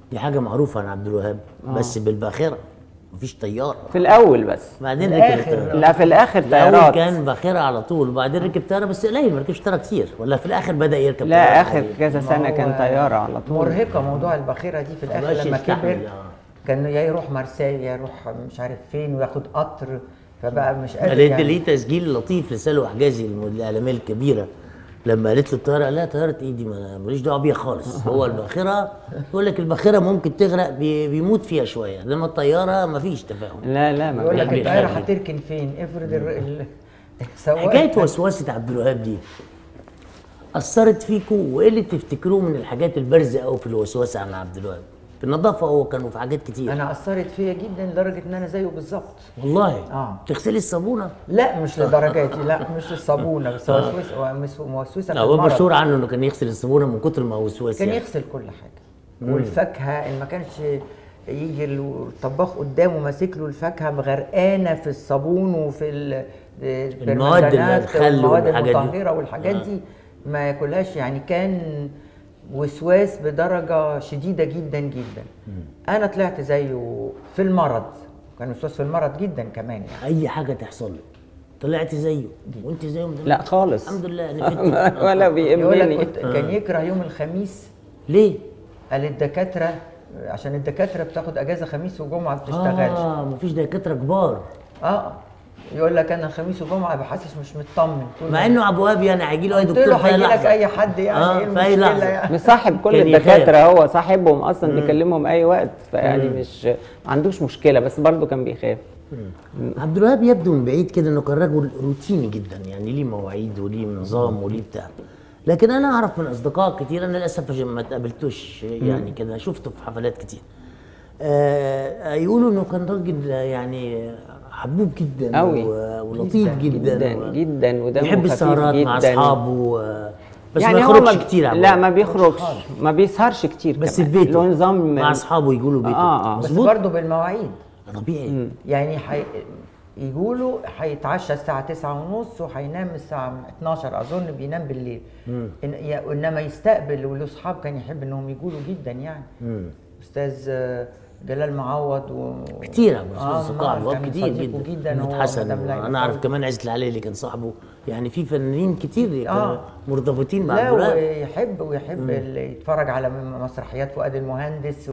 دي حاجه معروفه عن عبد الوهاب بس بالباخره مفيش طياره في الاول بس بعدين في ركب الآخر. الطياره لا في الاخر الاول طيارات كان باخره على طول وبعدين ركب طياره بس قليل ما ركبش طياره كتير ولا في الاخر بدا يركب لا طيارة اخر عادية. كذا سنه ما كان هو طياره على طول مرهقه موضوع الباخره دي في مبقاش الاخر لما يستحمل، كبر آه. كان يا يروح مارسيل يا يروح مش عارف فين وياخد قطر فبقى مش قادر ليه يعني. ليه تسجيل لطيف لسلوى حجازي الم- الاعلاميه الكبيره لما قالت له الطياره قال لها طياره ايه دي ما- ماليش دعوه بيها خالص هو الباخره يقول لك الباخره ممكن تغرق بي- بيموت فيها شويه انما الطياره ما فيش تفاهم لا لا ما يقول لك بيخاف. الطياره هتركن فين افرض ال- ال- السواق حكايه وسوسه عبد الوهاب دي اثرت فيكم وايه اللي تفتكروه من الحاجات البارزه قوي في الوسوسه عن عبد الوهاب في النظافه هو كانوا في حاجات كتير انا اثرت فيا جدا لدرجه ان انا زيه بالظبط والله آه. تغسلي الصابونه لا مش لدرجاتي لا مش الصابونه بس وسوسه ومس- موسوسه في هو المرض. مشهور عنه انه كان يغسل الصابونه من كتر ما هو وسواس كان يعني. يغسل كل حاجه والفاكهه ان ما كانش يجي الطباخ قدامه ماسك له الفاكهه مغرقانه في الصابون وفي ال- المواد اللي البرمجانات الخل والمواد والحاجات دي. المطهره والحاجات دي ما ياكلهاش يعني كان وسواس بدرجه شديده جدا جدا انا طلعت زيه في المرض كان وسواس في المرض جدا كمان يعني اي حاجه تحصل له طلعت زيه وانت زيهم لا خالص الحمد لله نفدت ولا يقول لك بيهمني كنت كان يكره يوم الخميس ليه؟ قال الدكاتره عشان الدكاتره بتاخد اجازه خميس وجمعه ما بتشتغلش اه مفيش دكاتره كبار اه يقول لك انا الخميس وجمعه بحسس مش مطمن طول مع ما- انه ابو وهاب يعني هيجي له اي قلت دكتور له في اي هيجي لك لحظه اي حد يعني آه، ايه في أي المشكله لحظة. يعني مصاحب كل كان يخاف. الدكاتره هو صاحبهم اصلا بيكلمهم اي وقت فيعني مش ما عندوش مشكله بس برضه كان بيخاف عبد الوهاب يبدو من بعيد كده انه كان رجل روتيني جدا يعني ليه مواعيد وليه نظام وليه بتاع لكن انا اعرف من اصدقاء كتير انا للاسف عشان ما تقابلتوش يعني كده شفته في حفلات كتير آه يقولوا انه كان راجل يعني حبوب جدا أوي. و- ولطيف جدا, جدا و- جدا ودمه يحب خفيف السهرات مع جداً. اصحابه و- بس يعني ما هو يخرجش كتير عبد لا الوهاب. ما بيخرجش ما بيسهرش كتير بس كمان. في بيته له نظام مع اصحابه يقولوا بيته آه، آه. بس مظبوط برضه بالمواعيد طبيعي يعني حي... يقولوا هيتعشى الساعة تسعة ونص وهينام الساعة 12 أظن بينام بالليل إن... يا- إنما يستقبل وله أصحاب كان يحب إنهم يقولوا جدا يعني أستاذ آه، جلال معوض و... كتير ابو آه، اصدقاء نعم، ابو وهاب كان كتير صديقه جدا جدا محمود هو حسن مدام ليلى انا اعرف فوزي. كمان عزت العلي اللي كان صاحبه يعني في فنانين كتير كانوا آه. مرتبطين مع لا عبد الوهاب ويحب ويحب اللي يتفرج على مسرحيات فؤاد المهندس